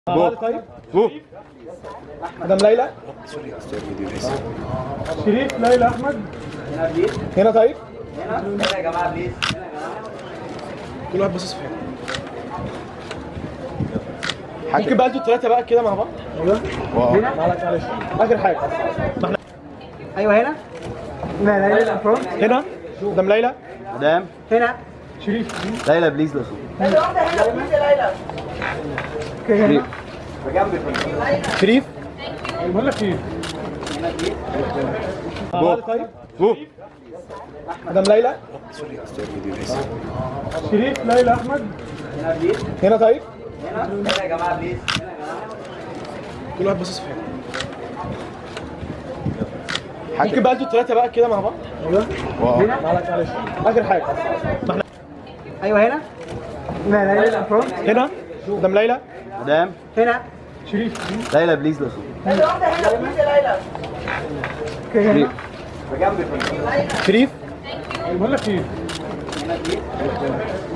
جو طيب جو مدام ليلى شريف ليلى احمد هنا طيب هنا يا جماعه بليز كل واحد باصص في حاجة. ممكن بقى انتوا الثلاثه بقى كده مع بعض ايوه واو. معلش معلش اخر حاجه ايوه هنا هنا ليلى فرونت هنا مدام ليلى مدام هنا شريف ليلى بليز لو سمحت. اوكي هنا شريف بقول لك ايه جو طيب جو مدام ليلى شريف ليلى احمد هنا طيب هنا يا جماعه بليز كل واحد باصص في حاجة. ممكن بقى انتوا الثلاثه بقى كده مع بعض ايوه واو. معلش معلش اخر حاجه ايوه هنا هنا ليلى فرونت هنا مدام ليلى مدام هنا شريف ليلى بليز لو سمحت. اوكي هنا شريف بقول لك ايه